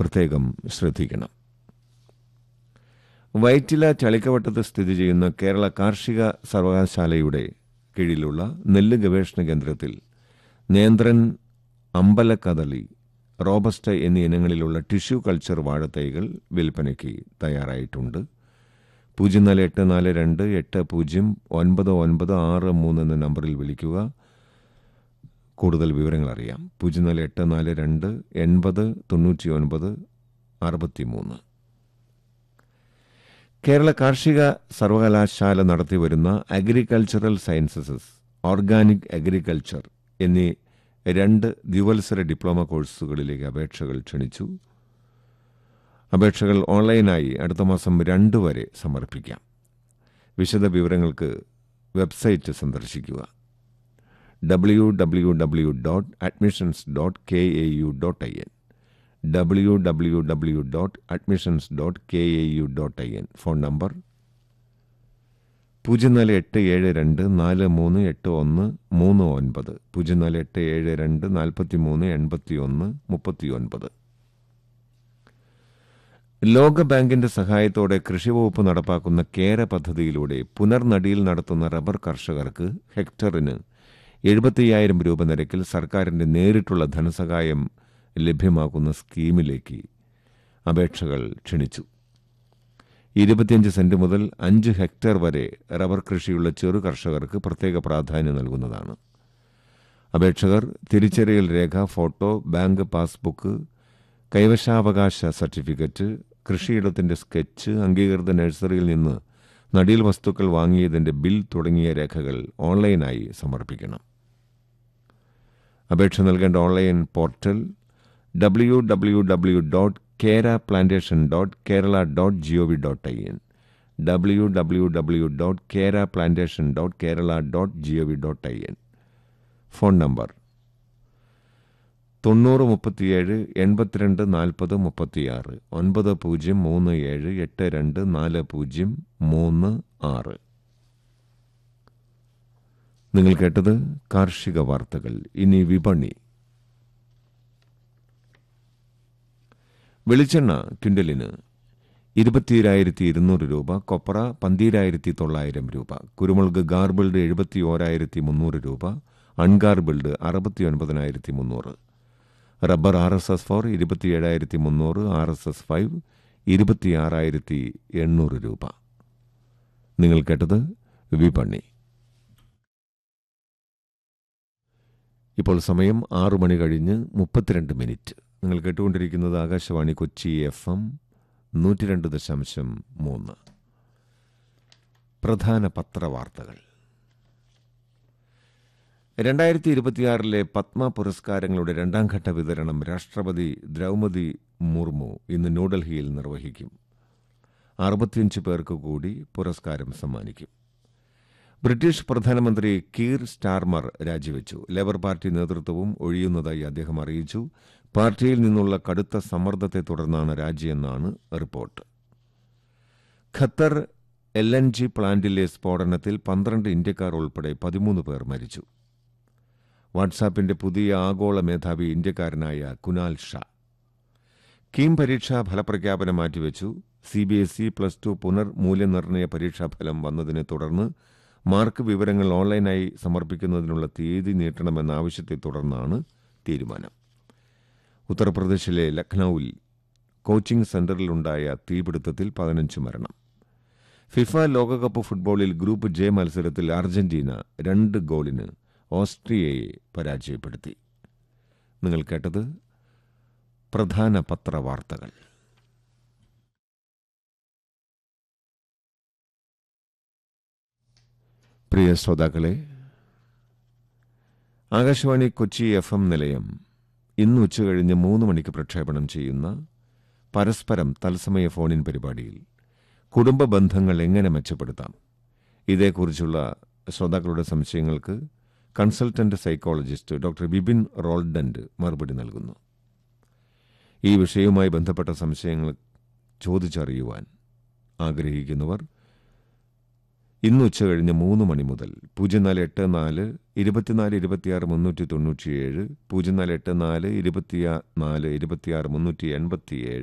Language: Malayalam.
പ്രത്യേകം ശ്രദ്ധിക്കണം വൈറ്റില ചളിക്കവട്ടത്ത് സ്ഥിതി ചെയ്യുന്ന കേരള കാർഷിക സർവകലാശാലയുടെ കീഴിലുള്ള നെല്ല് ഗവേഷണ കേന്ദ്രത്തിൽ നേന്ത്രൻ അമ്പലക്കദളി റോബസ്റ്റ എന്നീ ഇനങ്ങളിലുള്ള ടിഷ്യൂ കൾച്ചർ വാഴത്തൈകൾ വിൽപ്പനയ്ക്ക് തയ്യാറായിട്ടുണ്ട് പൂജ്യം നാല് എട്ട് നാല് രണ്ട് എട്ട് പൂജ്യം ഒൻപത് ഒൻപത് ആറ് മൂന്ന് എന്ന നമ്പറിൽ വിളിക്കുക കൂടുതൽ വിവരങ്ങൾ അറിയാം പൂജ്യം നാല് എട്ട് നാല് രണ്ട് എൺപത് തൊണ്ണൂറ്റി ഒൻപത് അറുപത്തി മൂന്ന് കേരള കാർഷിക സർവകലാശാല നടത്തിവരുന്ന അഗ്രികൾച്ചറൽ സയൻസസ് ഓർഗാനിക് അഗ്രികൾച്ചർ എന്നീ രണ്ട് ദ്വിവത്സര ഡിപ്ലോമ കോഴ്സുകളിലേക്ക് അപേക്ഷകൾ ക്ഷണിച്ചു അപേക്ഷകൾ ഓൺലൈനായി അടുത്ത മാസം രണ്ട് വരെ സമർപ്പിക്കാം വിശദ വിവരങ്ങൾക്ക് വെബ്സൈറ്റ് സന്ദർശിക്കുക W W W dot admissions dot K A U dot I N W W W dot admissions dot K A U dot I N phone number പൂജ്യം നാല് എട്ട് ഏഴ് രണ്ട് നാല് മൂന്ന് എട്ട് ഒന്ന് മൂന്ന് ഒൻപത് പൂജ്യം നാല് എട്ട് ഏഴ് രണ്ട് നാൽപ്പത്തി മൂന്ന് എൺപത്തി ഒന്ന് മുപ്പത്തി ഒൻപത് ലോകബാങ്കിന്റെ സഹായത്തോടെ കൃഷിവകുപ്പ് നടപ്പാക്കുന്ന കേര പദ്ധതിയിലൂടെ പുനർനടിയിൽ നടത്തുന്ന റബ്ബർ കർഷകർക്ക് ഹെക്ടറിന് എഴുപത്തിയ്യായിരം രൂപ നിരക്കിൽ സർക്കാരിന്റെ നേരിട്ടുള്ള ധനസഹായം ലഭ്യമാക്കുന്ന സ്കീമിലേക്ക് അപേക്ഷകൾ ക്ഷണിച്ചു ഇരുപത്തിയഞ്ച് സെന്റ് മുതൽ അഞ്ച് ഹെക്ടർ വരെ റബ്ബർ കൃഷിയുള്ള ചെറു കർഷകർക്ക് പ്രത്യേക പ്രാധാന്യം നൽകുന്നതാണ് അപേക്ഷകർ തിരിച്ചറിയൽ രേഖ ഫോട്ടോ ബാങ്ക് പാസ്ബുക്ക് കൈവശാവകാശ സർട്ടിഫിക്കറ്റ് കൃഷിയിടത്തിന്റെ സ്കെച്ച് അംഗീകൃത നഴ്സറിയിൽ നിന്ന് നടീൽ വസ്തുക്കൾ വാങ്ങിയതിന്റെ ബിൽ തുടങ്ങിയ രേഖകൾ ഓൺലൈനായി സമർപ്പിക്കണം അപേക്ഷ നൽകേണ്ട online portal W W W dot Kera plantation dot Kerala dot G O V dot I N W W W dot Kera plantation dot Kerala dot G O V dot I N phone number തൊണ്ണൂറ് മുപ്പത്തിയേഴ് എൺപത്തിരണ്ട് നാൽപ്പത് മുപ്പത്തിയാറ് ഒൻപത് പൂജ്യം മൂന്ന് ഏഴ് എട്ട് രണ്ട് നാല് പൂജ്യം മൂന്ന് ആറ് നിങ്ങൾ കേട്ടത് കാർഷിക വാർത്തകൾ ഇനി വിപണി വെളിച്ചെണ്ണ ക്വിൻ്റലിന് ഇരുപത്തിയേഴായിരത്തി ഇരുന്നൂറ് രൂപ കൊപ്ര പന്തീരായിരത്തി തൊള്ളായിരം രൂപ കുരുമുളക് ഗാർബിൾഡ് എഴുപത്തി ഓരായിരത്തി മുന്നൂറ് രൂപ അൺഗാർബിൾഡ് അറുപത്തി ഒൻപതിനായിരത്തി മുന്നൂറ് rubber R S S four ഇരുപത്തിയേഴായിരത്തി മുന്നൂറ് ആർ എസ് എസ് ഫൈവ് ഇരുപത്തിയാറായിരത്തി എണ്ണൂറ് രൂപ നിങ്ങൾ കേട്ടത് വിപണി ഇപ്പോൾ സമയം ആറു മണി കഴിഞ്ഞ് മുപ്പത്തിരണ്ട് മിനിറ്റ് നിങ്ങൾ കേട്ടുകൊണ്ടിരിക്കുന്നത് ആകാശവാണി കൊച്ചി എഫ് എം നൂറ്റി രണ്ട് ദശാംശം മൂന്ന് പ്രധാന പത്രവാർത്തകൾ രണ്ടായിരത്തി ഇരുപത്തിയാറിലെ പത്മ പുരസ്കാരങ്ങളുടെ രണ്ടാം ഘട്ട വിതരണം രാഷ്ട്രപതി ദ്രൗപതി മുർമു ഇന്ന് ന്യൂഡൽഹിയിൽ നിർവഹിക്കും അറുപത്തിയഞ്ച് പേർക്ക് കൂടി പുരസ്കാരം സമ്മാനിക്കും ബ്രിട്ടീഷ് പ്രധാനമന്ത്രി കീർ സ്റ്റാർമർ രാജിവെച്ചു ലേബർ പാർട്ടി നേതൃത്വവും ഒഴിയുന്നതായി അദ്ദേഹം അറിയിച്ചു പാർട്ടിയിൽ നിന്നുള്ള കടുത്ത സമ്മർദ്ദത്തെ തുടർന്നാണ് രാജിയെന്നാണ് report Qatar L N G പ്ലാന്റിലെ സ്ഫോടനത്തിൽ പന്ത്രണ്ട് ഇന്ത്യക്കാർ ഉൾപ്പെടെ പതിമൂന്ന് പേർ മരിച്ചു വാട്സാപ്പിന്റെ പുതിയ ആഗോള മേധാവി ഇന്ത്യക്കാരനായ കുനാൽ ഷാ കീം പരീക്ഷാ ഫലപ്രഖ്യാപനം മാറ്റിവെച്ചു C B S E plus two പുനർ മൂല്യനിർണ്ണയ പരീക്ഷാഫലം വന്നതിനെ തുടർന്ന് മാർക്ക് വിവരങ്ങൾ ഓൺലൈനായി സമർപ്പിക്കുന്നതിനുള്ള തീയതി നീട്ടണമെന്ന ആവശ്യത്തെ തുടർന്നാണ് തീരുമാനം ഉത്തർപ്രദേശിലെ ലക്നൌവിൽ കോച്ചിംഗ് സെന്ററിലുണ്ടായ തീപിടുത്തത്തിൽ പതിനഞ്ച് മരണം ഫിഫ ലോകകപ്പ് ഫുട്ബോളിൽ ഗ്രൂപ്പ് ജെ മത്സരത്തിൽ അർജന്റീന രണ്ട് ഗോളിന് ഓസ്ട്രിയയെ പരാജയപ്പെടുത്തി നിങ്ങൾ കേട്ടത് പ്രധാന പത്രവാർത്തകൾ പ്രിയ ശ്രോതാക്കളെ ആകാശവാണി കൊച്ചി എഫ് എം നിലയം ഇന്ന് ഉച്ചകഴിഞ്ഞ് മൂന്ന് മണിക്ക് പ്രക്ഷേപണം ചെയ്യുന്ന പരസ്പരം തത്സമയ ഫോണിൻ പരിപാടിയിൽ കുടുംബ ബന്ധങ്ങൾ എങ്ങനെ മെച്ചപ്പെടുത്താം ഇതേക്കുറിച്ചുള്ള ശ്രോതാക്കളുടെ സംശയങ്ങൾക്ക് കൺസൾട്ടന്റ് സൈക്കോളജിസ്റ്റ് ഡോക്ടർ ബിപിൻ റോൾഡന്റ് മറുപടി നൽകുന്നു ഈ വിഷയവുമായി ബന്ധപ്പെട്ട സംശയങ്ങൾ ചോദിച്ചറിയുവാൻ ആഗ്രഹിക്കുന്നവർ ഇന്ന് ഉച്ച കഴിഞ്ഞ് മൂന്ന് മണി മുതൽ പൂജ്യം നാല് എട്ട് നാല് ഇരുപത്തിനാല് ഇരുപത്തിയാറ് മുന്നൂറ്റി തൊണ്ണൂറ്റിയേഴ് പൂജ്യം നാല് എട്ട് നാല് ഇരുപത്തിനാല് ഇരുപത്തിയാറ് മുന്നൂറ്റി എൺപത്തിയേഴ്